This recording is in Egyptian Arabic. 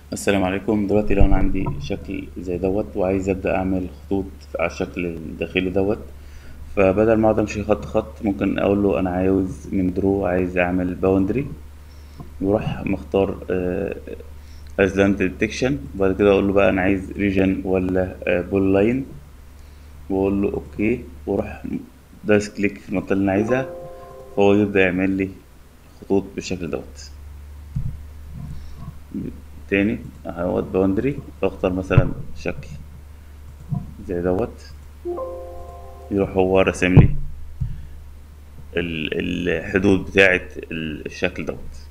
السلام عليكم دلوقتي لو انا عندي شكل زي دوت وعايز ابدا اعمل خطوط على الشكل الداخلي دوت فبدل ما اقعد امشي خط خط ممكن اقول له انا عاوز من درو عايز اعمل باوندري واروح مختار ايزلاند ديتكشن وبعد كده اقول له بقى انا عايز ريجن ولا بول لاين واقول له اوكي واروح دايس كليك في المنطقه اللي انا عايزها فهو يبدا يعمل لي خطوط بالشكل دوت تاني اهوت باوندري بختار مثلا شكل زي دوت يروح هو راسم لي ال- الحدود بتاعة الشكل دوت